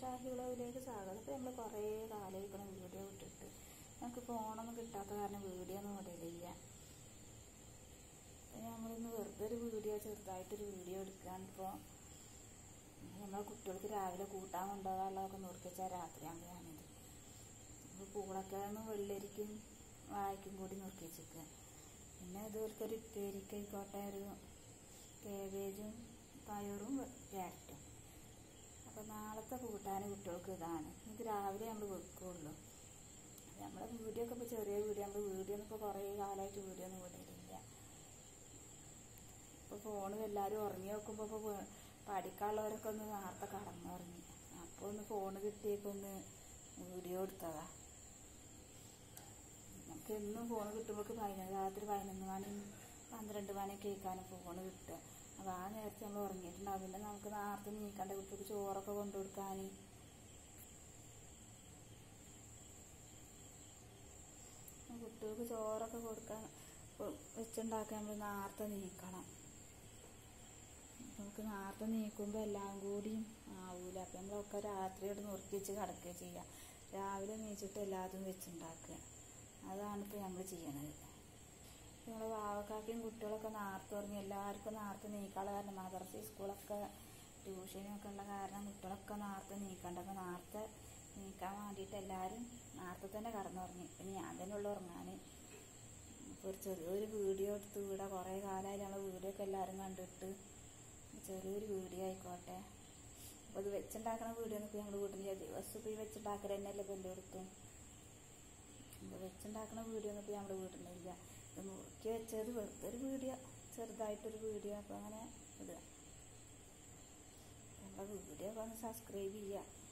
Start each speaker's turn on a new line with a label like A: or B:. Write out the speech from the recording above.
A: ഷാഹിളവിലേക്ക് സ്വാഗതം അപ്പോൾ നമ്മൾ കുറേ കാലമായിക്കണം വീഡിയോ ഇട്ടിട്ട് ഞങ്ങൾക്ക് ഫോണൊന്നും കിട്ടാത്ത കാരണം വീഡിയോ ഒന്നും ഇടലില്ല അപ്പോൾ നമ്മളിന്ന് വെറുതെ ഒരു വീഡിയോ ചെറുതായിട്ടൊരു വീഡിയോ എടുക്കാൻ ഇപ്പോൾ നമ്മളെ കുട്ടികൾക്ക് രാവിലെ കൂട്ടാൻ കൊണ്ടുപോകാനുള്ളതൊക്കെ നുറുക്കിച്ചാൽ രാത്രിയാകുമ്പോഴാണിത് അപ്പോൾ പൂളക്കിഴങ്ങും വെള്ളരിക്കും വാഴയ്ക്കും കൂടി നുറുക്കി വെച്ചിരിക്കുക പിന്നെ ഇതുപോലത്തെ ഉപ്പേരിക്കായിക്കോട്ടെ ഒരു കേബേജും പയറും ക്യാരറ്റും അപ്പോൾ നാളത്തെ കൂട്ടാൻ കുട്ടികൾക്ക് ഇതാണ് ഇത് രാവിലെ നമ്മൾ വെക്കുകയുള്ളൂ നമ്മളെ വീഡിയോ ഒക്കെ ഇപ്പോൾ ചെറിയ വീഡിയോ നമ്മൾ വീഡിയോ ഒന്നും ഇപ്പോൾ കുറേ കാലമായിട്ട് വീഡിയോ ഒന്നും വിടലില്ല ഇപ്പോൾ ഫോണിൽ എല്ലാവരും ഉറങ്ങി നോക്കുമ്പോൾ ഇപ്പോൾ പഠിക്കാനുള്ളവരൊക്കെ ഒന്ന് നേരത്തെ കടന്നുറങ്ങി അപ്പോൾ ഒന്ന് ഫോൺ കിട്ടിയേക്കൊന്ന് വീഡിയോ എടുത്തതാ നമുക്ക് എന്നും ഫോൺ കിട്ടുമ്പോൾ പതിനൊന്ന് രാത്രി പതിനൊന്ന് മണി പന്ത്രണ്ട് മണിയൊക്കെ കേൾക്കാനും ഫോൺ കിട്ടുക അപ്പോൾ ആ നേരത്തെ നമ്മൾ ഉറങ്ങിയിട്ടുണ്ടാവും പിന്നെ നമുക്ക് നേരത്തെ നീക്കണ്ട കുട്ടികൾക്ക് ചോറൊക്കെ കൊണ്ടു കൊടുക്കാൻ കുട്ടികൾക്ക് ചോറൊക്കെ കൊടുക്കാൻ വെച്ചുണ്ടാക്കാൻ നമ്മൾ നേരത്തെ നീക്കണം നമുക്ക് നേരത്തെ നീക്കുമ്പോൾ എല്ലാം കൂടിയും ആവൂല അപ്പം നമ്മളൊക്കെ രാത്രിയോട് നുറുക്കി വെച്ച് കിടക്കുക ചെയ്യുക രാവിലെ നീച്ചിട്ട് എല്ലാതും വെച്ചുണ്ടാക്കുക അതാണ് ഇപ്പോൾ നമ്മൾ ചെയ്യണത് നമ്മൾ വാവക്കാക്കയും കുട്ടികളൊക്കെ നേരത്തെ ഉറങ്ങി എല്ലാവർക്കും നേരത്തെ നീക്കാനുള്ള കാരണം മദർസ സ്കൂളൊക്കെ ട്യൂഷനൊക്കെ ഉള്ള കാരണം കുട്ടികളൊക്കെ നേരത്തെ നീക്കണ്ട അപ്പോൾ നേരത്തെ നീക്കാൻ വേണ്ടിയിട്ട് എല്ലാവരും നേരത്തെ തന്നെ കടന്നുറങ്ങി പിന്നെ ഞാൻ തന്നെ ഉള്ളു ഉറങ്ങാൻ ഇപ്പോൾ ഒരു ചെറിയൊരു വീഡിയോ എടുത്ത് ഇവിടെ കുറേ കാലമായി ഞങ്ങൾ വീഡിയോ ഒക്കെ എല്ലാവരും കണ്ടിട്ട് ചെറിയൊരു വീഡിയോ ആയിക്കോട്ടെ അപ്പോൾ ഇത് വെച്ചുണ്ടാക്കണ വീഡിയോ ഒന്നും ഇപ്പോൾ ഞങ്ങൾ വീട്ടിൽ ദിവസം ഇപ്പോൾ ഈ വെച്ചുണ്ടാക്കൽ തന്നെയല്ലേ ഇപ്പോൾ എല്ലായിടത്തും ഇപ്പോൾ വെച്ചുണ്ടാക്കണ വീഡിയോ ഒന്നും ഇപ്പോൾ നമ്മുടെ വീട്ടിലില്ല ഇത് നോക്കി വെച്ചത് വെറുതെ ഒരു വീഡിയോ ചെറുതായിട്ടൊരു വീഡിയോ അപ്പോൾ അങ്ങനെ ഇടുക നമ്മുടെ വീഡിയോ ഒക്കെ ഒന്ന് സബ്സ്ക്രൈബ് ചെയ്യുക